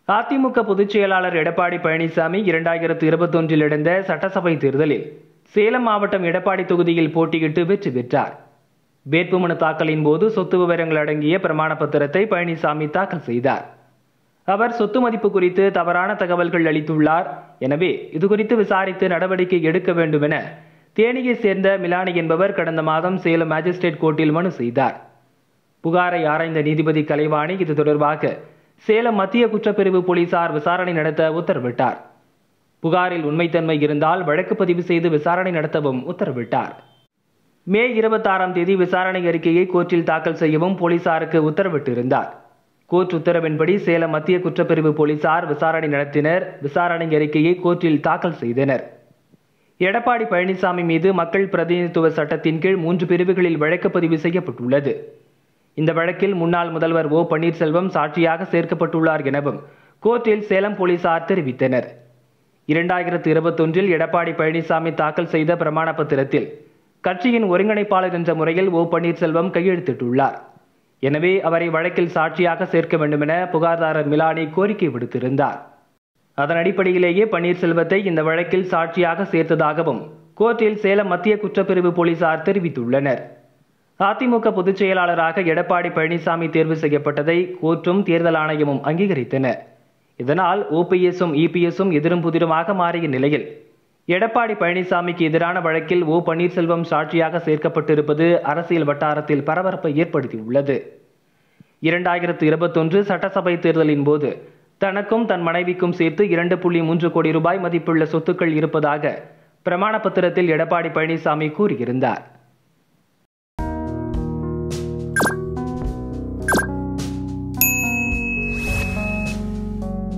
அதிமுக பொதுச் செயலாளர் எடப்பாடி பழனிசாமி இரண்டாயிரத்து இருபத்தொன்றில் நடந்த சட்டசபை தேர்தலில் சேலம் மாவட்டம் எடப்பாடி தொகுதியில் போட்டியிட்டு வெற்றி பெற்றார் வேட்புமனு தாக்கலின் போது சொத்து விவரங்கள் அடங்கிய பிரமாண பத்திரத்தை பழனிசாமி தாக்கல் செய்தார் அவர் சொத்து மதிப்பு குறித்து தவறான தகவல்கள் அளித்துள்ளார் எனவே இதுகுறித்து விசாரித்து நடவடிக்கை எடுக்க வேண்டும் என தேனியை சேர்ந்த மிலானி என்பவர் கடந்த மாதம் சேலம் மேஜிஸ்ட்ரேட் கோர்ட்டில் மனு செய்தார் புகாரை ஆராய்ந்த நீதிபதி கலைவாணி இது தொடர்பாக சேலம் மத்திய குற்றப்பிரிவு போலீசார் விசாரணை நடத்த உத்தரவிட்டார் புகாரில் உண்மைத்தன்மை இருந்தால் வழக்கு பதிவு செய்து விசாரணை நடத்தவும் உத்தரவிட்டார் மே இருபத்தாறாம் தேதி விசாரணை அறிக்கையை கோர்ட்டில் தாக்கல் செய்யவும் போலீசாருக்கு உத்தரவிட்டிருந்தார் கோர்ட் உத்தரவின்படி சேலம் மத்திய குற்றப்பிரிவு போலீசார் விசாரணை நடத்தினர் விசாரணை அறிக்கையை கோர்ட்டில் தாக்கல் செய்தனர் எடப்பாடி பழனிசாமி மீது மக்கள் பிரதிநிதித்துவ சட்டத்தின் கீழ் மூன்று பிரிவுகளில் வழக்கு பதிவு செய்யப்பட்டுள்ளது இந்த வழக்கில் முன்னாள் முதல்வர் ஓ பன்னீர்செல்வம் சாட்சியாக சேர்க்கப்பட்டுள்ளார் எனவும் கோர்ட்டில் சேலம் போலீசார் தெரிவித்தனர் இரண்டாயிரத்து இருபத்தொன்றில் எடப்பாடி பழனிசாமி தாக்கல் செய்த பிரமாண பத்திரத்தில் கட்சியின் ஒருங்கிணைப்பாளர் என்ற முறையில் ஓ பன்னீர்செல்வம் கையெழுத்திட்டுள்ளார் எனவே அவரை வழக்கில் சாட்சியாக சேர்க்க வேண்டும் என புகார்தாரர் மிலானி கோரிக்கை விடுத்திருந்தார் அதன் அடிப்படையிலேயே பன்னீர்செல்வத்தை இந்த வழக்கில் சாட்சியாக சேர்த்ததாகவும் கோர்ட்டில் சேலம் மத்திய குற்றப்பிரிவு போலீசார் தெரிவித்துள்ளனர் அதிமுக பொதுச் செயலாளராக எடப்பாடி பழனிசாமி தேர்வு செய்யப்பட்டதை கோர்ட்டும் தேர்தல் ஆணையமும் அங்கீகரித்தன இதனால் ஓபிஎஸும் இபிஎஸும் எதிரும் புதிருமாக மாறிய நிலையில் எடப்பாடி பழனிசாமிக்கு எதிரான வழக்கில் ஓ பன்னீர்செல்வம் சாட்சியாக சேர்க்கப்பட்டிருப்பது அரசியல் வட்டாரத்தில் பரபரப்பை ஏற்படுத்தியுள்ளது இரண்டாயிரத்து இருபத்தொன்று சட்டசபை தேர்தலின் போது தனக்கும் தன் மனைவிக்கும் சேர்த்து இரண்டு புள்ளி மூன்று கோடி ரூபாய் மதிப்புள்ள சொத்துக்கள் இருப்பதாக பிரமாண பத்திரத்தில் எடப்பாடி பழனிசாமி கூறியிருந்தார்